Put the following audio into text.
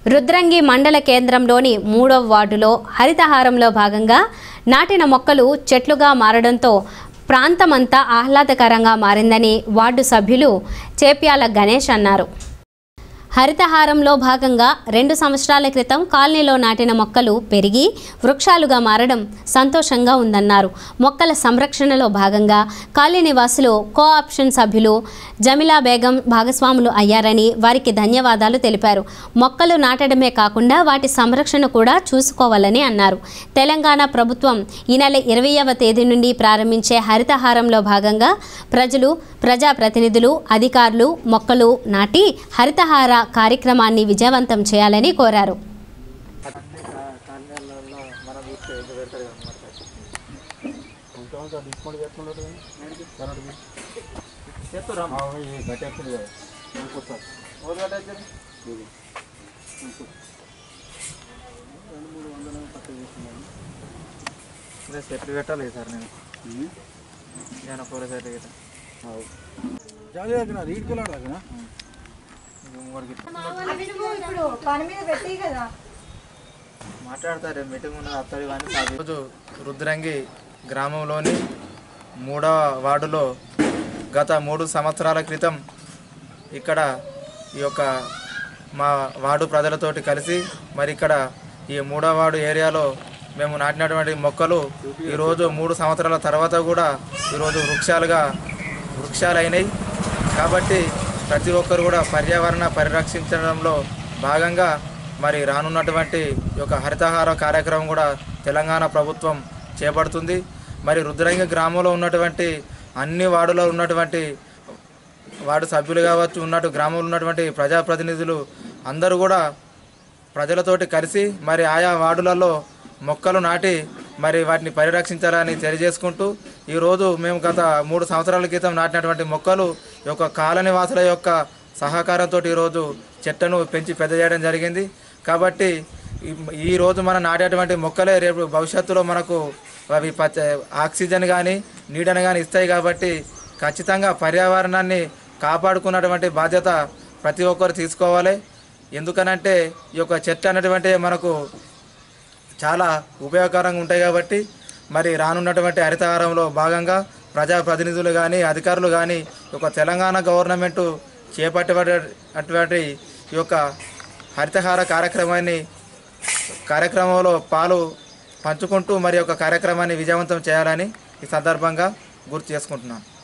రుద్రంగి మండల కేంద్రంలోని మూడవ వార్డులో హరితహారంలో భాగంగా నాటిన మొక్కలు చెట్లుగా మారడంతో ప్రాంతమంతా ఆహ్లాదకరంగా మారిందని వార్డు సభ్యులు చేప్యాల గణేష్ అన్నారు హరితహారంలో భాగంగా రెండు సంవత్సరాల క్రితం కాలనీలో నాటిన మొక్కలు పెరిగి వృక్షాలుగా మారడం సంతోషంగా ఉందన్నారు మొక్కల సంరక్షణలో భాగంగా కాలనీ నివాసులు కోఆప్షన్ సభ్యులు జమిలా బేగం భాగస్వాములు అయ్యారని వారికి ధన్యవాదాలు తెలిపారు మొక్కలు నాటడమే కాకుండా వాటి సంరక్షణ కూడా చూసుకోవాలని అన్నారు తెలంగాణ ప్రభుత్వం ఈ నెల ఇరవైవ తేదీ నుండి ప్రారంభించే హరితహారంలో భాగంగా ప్రజలు ప్రజాప్రతినిధులు అధికారులు మొక్కలు నాటి హరితహార కార్యక్రమాన్ని విజయవంతం చేయాలని కోరారు అదే చెట్లు పెట్టాలి సార్ నేను నేను కూర చెట్లు గిట్ట ఇప్పుడు పని మీద పెట్టి కదా మాట్లాడతారు మీటింగ్ ఉన్నది అత్తడి కానీ రోజు రుద్రంగి గ్రామంలోని మూడవ వార్డులో గత మూడు సంవత్సరాల క్రితం ఇక్కడ ఈ యొక్క మా వార్డు ప్రజలతోటి కలిసి మరి ఇక్కడ ఈ మూడవ వార్డు ఏరియాలో మేము నాటినటువంటి మొక్కలు ఈరోజు మూడు సంవత్సరాల తర్వాత కూడా ఈరోజు వృక్షాలుగా వృక్షాలైనాయి కాబట్టి ప్రతి ఒక్కరు కూడా పర్యావరణ పరిరక్షించడంలో భాగంగా మరి రానున్నటువంటి ఈ యొక్క హరితహార కార్యక్రమం కూడా తెలంగాణ ప్రభుత్వం చేపడుతుంది మరి రుద్రంగి గ్రామంలో ఉన్నటువంటి అన్ని వార్డులో ఉన్నటువంటి వార్డు సభ్యులు కావచ్చు ఉన్నట్టు గ్రామంలో ఉన్నటువంటి ప్రజాప్రతినిధులు అందరూ కూడా ప్రజలతోటి కలిసి మరి ఆయా వార్డులలో మొక్కలు నాటి మరి వాటిని పరిరక్షించాలని తెలియజేసుకుంటూ ఈరోజు మేము గత మూడు సంవత్సరాల క్రితం నాటినటువంటి మొక్కలు ఈ యొక్క కాలనీ వాసుల యొక్క సహకారంతో ఈరోజు చెట్లను పెంచి పెద్ద చేయడం జరిగింది కాబట్టి ఈ- ఈ రోజు మనం నాటేటువంటి మొక్కలే రేపు భవిష్యత్తులో మనకు అవి పచ్చ ఆక్సిజన్ కానీ నీడను కానీ ఇస్తాయి కాబట్టి ఖచ్చితంగా పర్యావరణాన్ని కాపాడుకున్నటువంటి బాధ్యత ప్రతి ఒక్కరు తీసుకోవాలి ఎందుకనంటే ఈ యొక్క చెట్లు అనేటువంటి మనకు చాలా ఉపయోగకరంగా ఉంటాయి కాబట్టి మరి రానున్నటువంటి హరితహారంలో భాగంగా ప్రజాప్రతినిధులు కానీ అధికారులు కానీ ఈ యొక్క తెలంగాణ గవర్నమెంట్ చేపట్టేటువంటి ఈ యొక్క హరితహార కార్యక్రమాన్ని కార్యక్రమంలో పాలు పంచుకుంటూ మరి యొక్క కార్యక్రమాన్ని విజయవంతం చేయాలని ఈ సందర్భంగా గుర్తు చేసుకుంటున్నాను